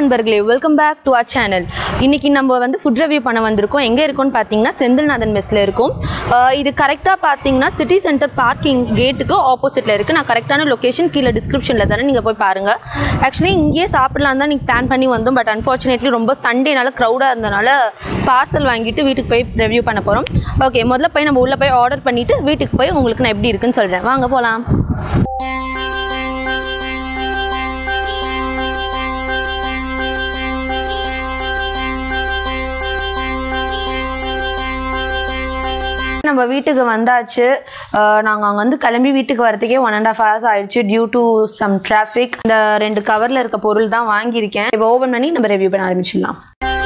நண்பர்களே welcome back to our channel இன்னைக்கு நம்ம வந்து ஃபுட் ரிவ்யூ பண்ண வந்திருக்கோம் எங்கே இருக்கோம்னு பார்த்தீங்கன்னா செந்தில்நாதன் மெஸ்ல இருக்கும் ஆஹ் இது கரெக்டாக பார்த்தீங்கன்னா சிட்டி சென்டர் பார்க்கிங் கேட்டுக்கு ஆப்போசிட்டில் இருக்குது நான் கரெக்டான லொக்கேஷன் கீழே டிஸ்கிரிப்ஷனில் தானே நீங்கள் போய் பாருங்கள் ஆக்சுவலி இங்கேயே சாப்பிடலாம் தான் நீங்கள் பிளான் பண்ணி வந்தோம் பட் அன்ஃபார்ச்சுனேட்லி ரொம்ப சண்டேனால க்ரௌடாக இருந்தனால பார்சல் வாங்கிட்டு வீட்டுக்கு போய் ரிவ்யூ பண்ண போகிறோம் ஓகே முதல்ல போய் நம்ம உள்ளே போய் ஆர்டர் பண்ணிவிட்டு வீட்டுக்கு போய் உங்களுக்கு நான் எப்படி இருக்குன்னு சொல்கிறேன் வாங்க போகலாம் நம்ம வீட்டுக்கு வந்தாச்சு நாங்கள் அங்கே வந்து கிளம்பி வீட்டுக்கு வரதுக்கே ஒன் அண்ட் ஆஃப் ஹவர்ஸ் ஆயிடுச்சு டியூ டு சம் டிராஃபிக் இந்த ரெண்டு கவரில் இருக்க பொருள் தான் வாங்கியிருக்கேன் இப்போ ஓப்பன் பண்ணி நம்ம ரிவ்யூ பண்ண ஆரம்பிச்சிடலாம்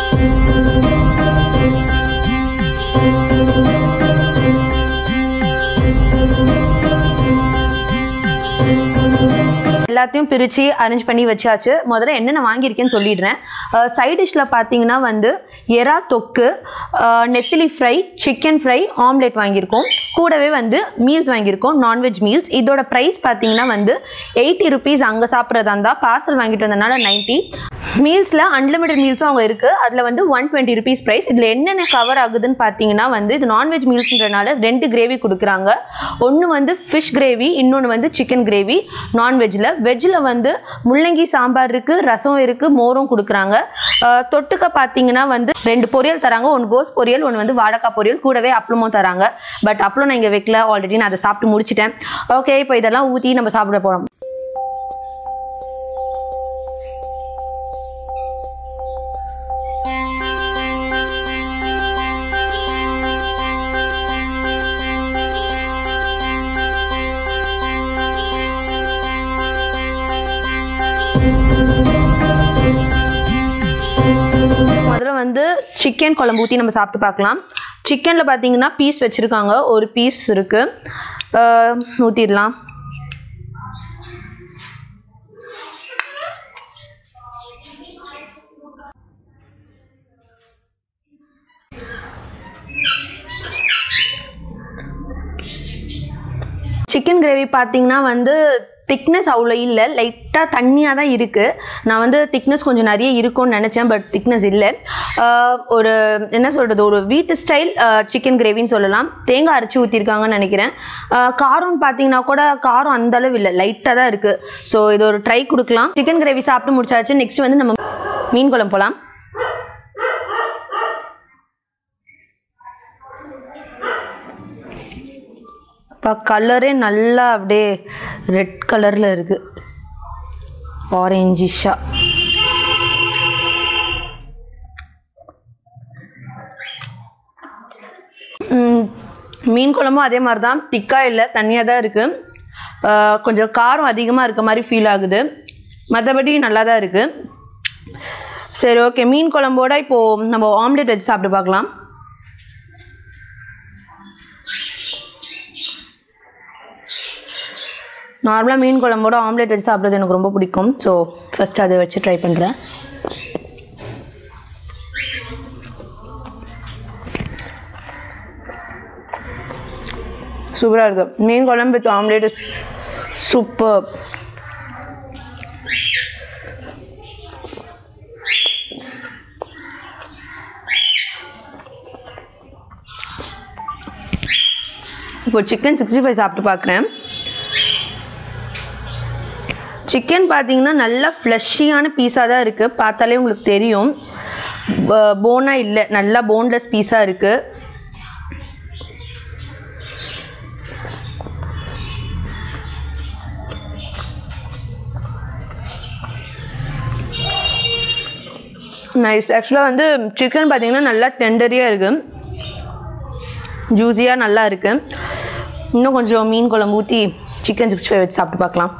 எல்லாத்தையும் பிரித்து அரேஞ்ச் பண்ணி வச்சாச்சு முதல்ல என்னென்ன வாங்கியிருக்கேன்னு சொல்லிடுறேன் சைட் டிஷ்ஷில் பார்த்தீங்கன்னா வந்து எறா தொக்கு அஹ், நெத்திலி ஃப்ரை சிக்கன் ஃப்ரை ஆம்லெட் வாங்கியிருக்கோம் கூடவே வந்து மீல்ஸ் வாங்கியிருக்கோம் நான்வெஜ் மீல்ஸ் இதோட ப்ரைஸ் பார்த்தீங்கன்னா வந்து எயிட்டி ருபீஸ் அங்கே சாப்பிட்றதா இருந்தால் பார்சல் வாங்கிட்டு வந்தனால நைன்ட்டி மீல்ஸில் அன்லிமிட்டட் மீல்ஸும் அவங்க இருக்குது அதில் வந்து ஒன் டுவெண்ட்டி ருபீஸ் ப்ரைஸ் இதில் என்னென்ன கவர் ஆகுதுன்னு பார்த்தீங்கன்னா வந்து இது நான்வெஜ் மீல்ஸ்ன்றனால ரெண்டு கிரேவி கொடுக்குறாங்க ஒன்று வந்து ஃபிஷ் கிரேவி இன்னொன்று வந்து சிக்கன் கிரேவி நான்வெஜ்ஜில் வெஜ்ஜில் வந்து முள்ளங்கி சாம்பார் இருக்குது ரசம் இருக்குது மோரும் கொடுக்குறாங்க அஹ் தொட்டுக்க பார்த்தீங்கன்னா வந்து ரெண்டு பொரியல் தராங்க ஒன்று கோஸ் பொரியல் ஒன்று வந்து வாழைக்காய் பொரியல் கூடவே அப்பளமும் தராங்க பட் அப்பளம் நான் இங்கே வைக்கல ஆல்ரெடி நான் அதை சாப்பிட்டு முடிச்சிட்டேன் ஓகே இப்போ இதெல்லாம் ஊற்றி நம்ம சாப்பிட போகிறோம் முதல்ல வந்து சிக்கன் குழம்பு ஊற்றி நம்ம சாப்பிட்டு பார்க்கலாம் சிக்கனில் பார்த்தீங்கன்னா பீஸ் வச்சுருக்காங்க ஒரு பீஸ் இருக்குது ஊற்றிடலாம் சிக்கன் கிரேவி பார்த்தீங்கன்னா வந்து திக்னஸ் அவ்வளோ இல்லை லைட்டாக தண்ணியாக தான் இருக்குது நான் வந்து திக்னஸ் கொஞ்சம் நிறைய இருக்கும்னு நினச்சேன் பட் திக்னஸ் இல்லை ஆஹ் ஒரு என்ன சொல்கிறது ஒரு வீட்டு ஸ்டைல் சிக்கன் கிரேவின்னு சொல்லலாம் தேங்காய் அரைச்சி ஊற்றிருக்காங்கன்னு நினைக்கிறேன் ஆஹ் காரம்னு பார்த்தீங்கன்னா கூட காரம் அந்த அளவு இல்லை லைட்டாக தான் இருக்குது ஸோ இது ஒரு ட்ரை கொடுக்கலாம் சிக்கன் கிரேவி சாப்பிட்டு முடிச்சாச்சு நெக்ஸ்ட் வந்து நம்ம மீன் குழம்பு போகலாம் இப்போ கலரே நல்லா அப்படியே ரெட் கலரில் இருக்குது ஆரேஞ்சிஷா மீன் குழம்பும் அதே மாதிரி தான் திக்காக இல்லை தண்ணியாக தான் இருக்குது கொஞ்சம் காரம் அதிகமாக இருக்க மாதிரி ஃபீல் ஆகுது மற்றபடி நல்லா தான் இருக்குது சரி ஓகே மீன் குழம்போட இப்போது நம்ம ஆம்லெட் வச்சு சாப்பிட்டு பார்க்கலாம் நார்மலாக மீன் குழம்போட ஆம்லெட் வச்சு சாப்பிட்றது எனக்கு ரொம்ப பிடிக்கும் ஸோ ஃபஸ்ட் அதை வச்சு ட்ரை பண்ணுறேன் சூப்பராக இருக்குது மீன் குழம்பு வித் ஆம்லேட் இஸ் சூப்பர் இப்போ சிக்கன் சிக்ஸ்டி ஃபைவ் சாப்பிட்டு பார்க்குறேன் சிக்கன் பார்த்தீங்கன்னா நல்லா ஃப்ளஷியான பீஸாக தான் இருக்குது பார்த்தாலே உங்களுக்கு தெரியும் போனாக இல்லை நல்லா போன்லெஸ் பீஸாக இருக்குது நைஸ் ஆக்சுவலாக வந்து சிக்கன் பார்த்தீங்கன்னா நல்லா டெண்டரியாக இருக்குது ஜூஸியாக நல்லா இருக்குது இன்னும் கொஞ்சம் மீன் குழம்பு ஊற்றி சிக்கன் சிக்ஸ்டி ஃபைவ் வச்சு சாப்பிட்டு பார்க்கலாம்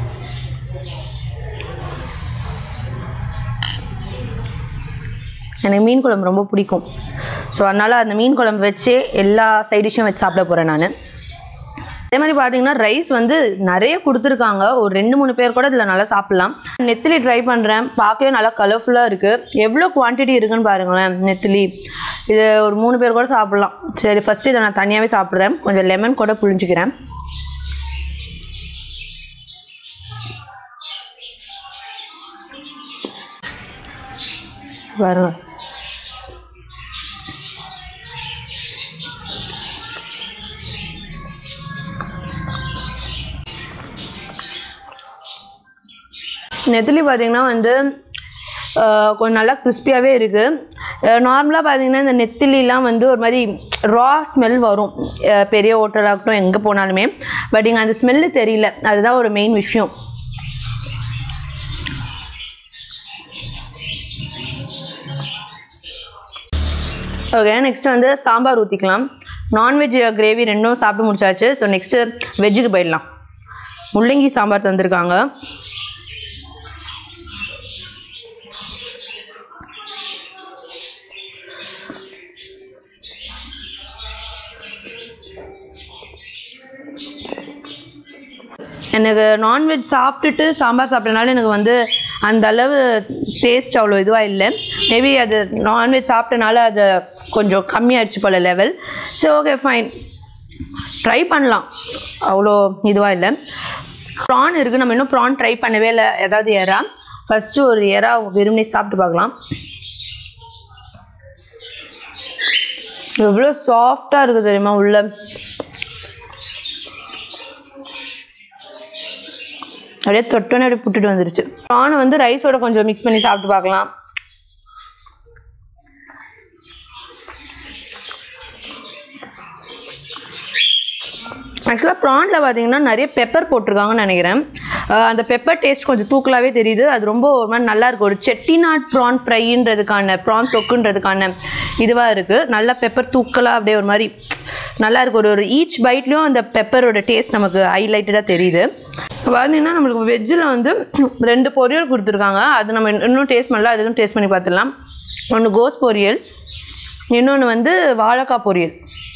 எனக்கு மீன் குழம்பு ரொம்ப பிடிக்கும் ஸோ அதனால் அந்த மீன் குழம்பு வச்சு எல்லா சைட் டிஷ்ஷும் வச்சு சாப்பிட போகிறேன் நான் அதே மாதிரி பார்த்தீங்கன்னா ரைஸ் வந்து நிறைய கொடுத்துருக்காங்க ஒரு ரெண்டு மூணு பேர் கூட இதில் நல்லா சாப்பிட்லாம் நெத்திலி ட்ரை பண்ணுறேன் பார்க்கவே நல்லா கலர்ஃபுல்லாக இருக்குது எவ்வளோ குவான்டிட்டி இருக்குன்னு பாருங்களேன் நெத்திலி இது ஒரு மூணு பேர் கூட சாப்பிட்லாம் சரி ஃபஸ்ட்டு இதை நான் தனியாகவே சாப்பிட்றேன் கொஞ்சம் லெமன் கூட புழிஞ்சிக்கிறேன் பாருங்க நெத்திலி பார்த்தீங்கன்னா வந்து அஹ், கொஞ்சம் நல்லா கிறிஸ்பியாகவே இருக்குது நார்மலாக பார்த்தீங்கன்னா இந்த நெத்திலிலாம் வந்து ஒரு மாதிரி ரா ஸ்மெல் வரும் அஹ், பெரிய ஹோட்டலாகட்டும் எங்கே போனாலுமே பட் இங்கே அந்த ஸ்மெல்லு தெரியல அதுதான் ஒரு மெயின் விஷயம் ஓகே நெக்ஸ்ட் வந்து சாம்பார் ஊற்றிக்கலாம் நான்வெஜ் கிரேவி ரெண்டும் சாப்பிட்டு முடிச்சாச்சு ஸோ நெக்ஸ்ட்டு வெஜ்ஜுக்கு போயிடலாம் முள்ளங்கி சாம்பார் தந்திருக்காங்க எனக்கு நான்வெஜ் சாப்பிட்டுட்டு சாம்பார் சாப்பிட்டனால எனக்கு வந்து அந்த அளவு டேஸ்ட் அவ்வளோ இதுவாக இல்லை மேபி அது நான்வெஜ் சாப்பிட்டனால அது கொஞ்சம் கம்மியாயிடுச்சு போல லெவல் சரி ஓகே ஃபைன் ட்ரை பண்ணலாம் அவ்வளோ இதுவாக இல்லை ப்ரான் இருக்குது நம்ம இன்னும் ப்ரான் ட்ரை பண்ணவே இல்லை ஏதாவது எறா ஃபஸ்ட்டு ஒரு எறா விரும்பி சாப்பிட்டு பார்க்கலாம் எவ்வளோ சாஃப்டாக இருக்குது தெரியுமா உள்ள அப்படியே தொட்டோன்னே அப்படியே புட்டுட்டு வந்துருச்சு ப்ரானை வந்து ரைஸோட கொஞ்சம் மிக்ஸ் பண்ணி சாப்பிட்டு பார்க்கலாம் ஆக்சுவலாக ப்ரானில் பார்த்தீங்கன்னா நிறைய பெப்பர் போட்டிருக்காங்கன்னு நினைக்கிறேன் அஹ் அந்த பெப்பர் டேஸ்ட் கொஞ்சம் தூக்கலாகவே தெரியுது அது ரொம்ப ஒரு மாதிரி நல்லா இருக்கு ஒரு செட்டிநாட் ப்ரான் ஃப்ரைன்றதுக்கான ப்ரான் தொக்குன்றதுக்கான இதுவாக இருக்குது நல்லா பெப்பர் தூக்கலாக அப்படியே ஒரு மாதிரி நல்லா இருக்கு ஒரு ஒரு ஈச் பைட்லேயும் அந்த பெப்பரோட டேஸ்ட் நமக்கு ஹைலைட்டடாக தெரியுது பார்த்தீங்கன்னா நம்மளுக்கு வெஜ்ஜில் வந்து ரெண்டு பொரியல் கொடுத்துருக்காங்க அது நம்ம இன்னும் டேஸ்ட் பண்ணல அதுவும் டேஸ்ட் பண்ணி பார்த்துடலாம் ஒன்று கோஸ் பொரியல் இன்னொன்று வந்து வாழைக்காய் பொரியல்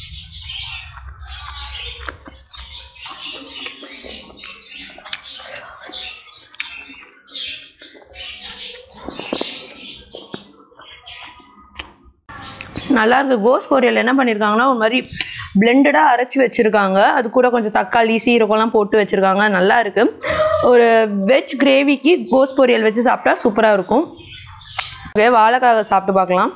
நல்லா இருக்கு கோஸ் பொரியல் என்ன பண்ணியிருக்காங்கன்னா ஒரு மாதிரி பிளெண்டடாக அரைச்சி வச்சுருக்காங்க அது கூட கொஞ்சம் தக்காளி சீரகம்லாம் போட்டு வச்சுருக்காங்க நல்லா இருக்கு ஒரு வெஜ் கிரேவிக்கு கோஸ் பொரியல் வச்சு சாப்பிட்டா சூப்பராக இருக்கும் ஓகே வாழைக்காய் சாப்பிட்டு பார்க்கலாம்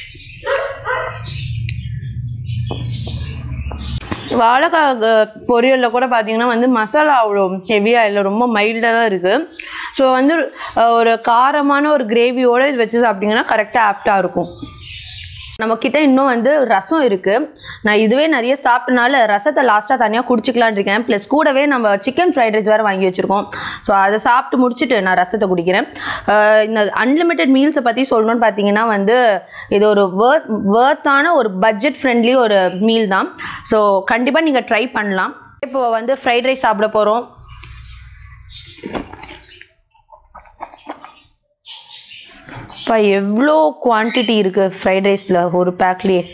வாழைக்காய் பொரியலில் கூட பார்த்தீங்கன்னா வந்து மசாலா அவ்வளோ ஹெவியாக இல்லை ரொம்ப மைல்டாக தான் இருக்குது ஸோ வந்து அஹ், ஒரு காரமான ஒரு கிரேவியோடு இது வச்சு சாப்பிட்டிங்கன்னா கரெக்டாக ஆப்டாக இருக்கும் நம்ம கிட்ட இன்னும் வந்து ரசம் இருக்குது நான் இதுவே நிறைய சாப்பிட்டனால ரசத்தை லாஸ்ட்டாக தனியாக குடிச்சிக்கலான்னு இருக்கேன் ப்ளஸ் கூடவே நம்ம சிக்கன் ஃப்ரைட் ரைஸ் வேறு வாங்கி வச்சுருக்கோம் ஸோ அதை சாப்பிட்டு முடிச்சுட்டு நான் ரசத்தை குடிக்கிறேன் அஹ் இந்த அன்லிமிட்டெட் மீல்ஸை பற்றி சொல்லணும்னு பார்த்தீங்கன்னா வந்து இது ஒரு வேர்த் வேர்த்தான ஒரு பட்ஜெட் ஃப்ரெண்ட்லி ஒரு மீல் தான் ஸோ கண்டிப்பாக நீங்கள் ட்ரை பண்ணலாம் இப்போ வந்து ஃப்ரைட் ரைஸ் சாப்பிட போகிறோம் இப்போ எவ்வளோ குவான்டிட்டி இருக்குது ஃப்ரைட் ரைஸில் ஒரு பேக்லேயே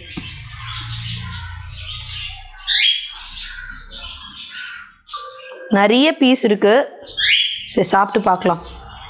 நிறைய பீஸ் இருக்குது சரி சாப்பிட்டு பார்க்கலாம்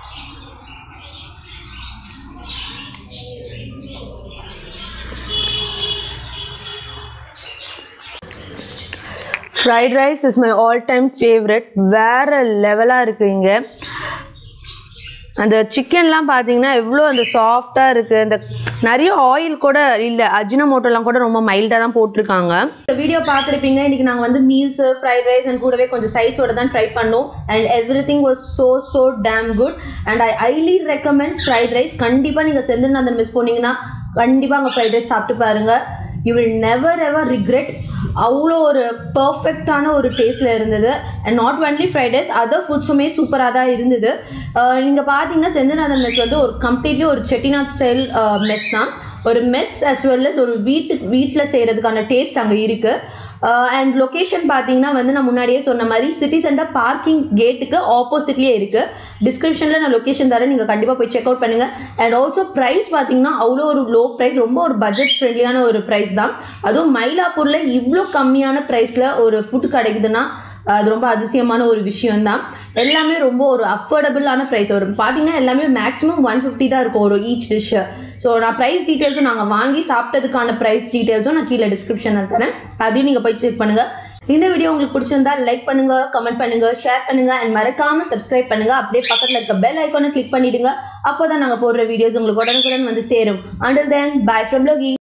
fried rice is my all time favourite வேறு லெவலாக இருக்குது இங்கே அந்த சிக்கன்லாம் பார்த்தீங்கன்னா எவ்வளோ அந்த சாஃப்டாக இருக்குது அந்த நிறைய ஆயில் கூட இல்லை அஜினமோட்டோலாம் கூட ரொம்ப மைல்டாக தான் போட்டிருக்காங்க இந்த வீடியோ பார்த்துருப்பீங்க இன்றைக்கி நாங்கள் வந்து மீல்ஸு ஃப்ரைட் ரைஸ் அண்ட் கூடவே கொஞ்சம் சைட்ஸோட தான் ட்ரை பண்ணோம் and everything was so so damn good and I highly recommend fried rice கண்டிப்பாக நீங்கள் செந்தில்நாதன் மிஸ் போனீங்கன்னா கண்டிப்பாக அங்கே ஃப்ரைட் ரைஸ் சாப்பிட்டு பாருங்கள் you will never ever regret அவ்வளோ ஒரு பர்ஃபெக்டான ஒரு டேஸ்ட்டில் இருந்தது and not only fried rice other ஃபுட்ஸுமே சூப்பராக தான் இருந்தது நீங்கள் பார்த்தீங்கன்னா செந்தநாதன் மெஸ் வந்து ஒரு கம்ப்ளீட்லி ஒரு செட்டிநாட் ஸ்டைல் மெஸ் தான் ஒரு மெஸ் as well as ஒரு வீட்டு வீட்டில் செய்கிறதுக்கான டேஸ்ட் அங்கே இருக்குது அண்ட் லொக்கேஷன் பார்த்தீங்கன்னா வந்து நான் முன்னாடியே சொன்ன மாதிரி சிட்டி சென்டர் பார்க்கிங் கேட்டுக்கு ஆப்போசிட்லேயே இருக்குது டிஸ்கிரிப்ஷனில் நான் லொக்கேஷன் தரேன் நீங்கள் கண்டிப்பாக போய் செக் அவுட் பண்ணுங்கள் அண்ட் ஆல்சோ ப்ரைஸ் பார்த்தீங்கன்னா அவ்வளோ ஒரு லோ ப்ரைஸ் ரொம்ப ஒரு பட்ஜெட் ஃப்ரெண்ட்லியான ஒரு ப்ரைஸ் தான் அதுவும் மயிலாப்பூரில் இவ்வளோ கம்மியான ப்ரைஸில் ஒரு ஃபுட் கிடைக்குதுன்னா அது ரொம்ப அதிசயமான ஒரு விஷயம்தான் எல்லாமே ரொம்ப ஒரு அஃபோர்டபுளான ப்ரைஸ் ஒரு பார்த்தீங்கன்னா எல்லாமே மேக்ஸிமம் ஒன் ஃபிஃப்டி தான் இருக்கும் ஒரு ஈச் டிஷ்ஷு ஸோ நான் ப்ரைஸ் டீட்டெயில்ஸும் நாங்கள் வாங்கி சாப்பிட்டதுக்கான ப்ரைஸ் டீட்டெயில்ஸும் நான் கீழே டிஸ்கிரிப்ஷனில் தரேன் அதையும் நீங்கள் போய் செக் பண்ணுங்கள் இந்த வீடியோ உங்களுக்கு பிடிச்சிருந்தா லைக் பண்ணுங்க கமெண்ட் பண்ணுங்க ஷேர் பண்ணுங்க அண்ட் மறக்காம சப்ஸ்கிரைப் பண்ணுங்க அப்படியே பக்கத்துல இருக்க பெல் ஐக்கானை கிளிக் பண்ணிடுங்க அப்போதான் நாங்க போடுற வீடியோஸ் உங்களுக்கு உடனுக்குடன் வந்து சேரும் until then bye from Loki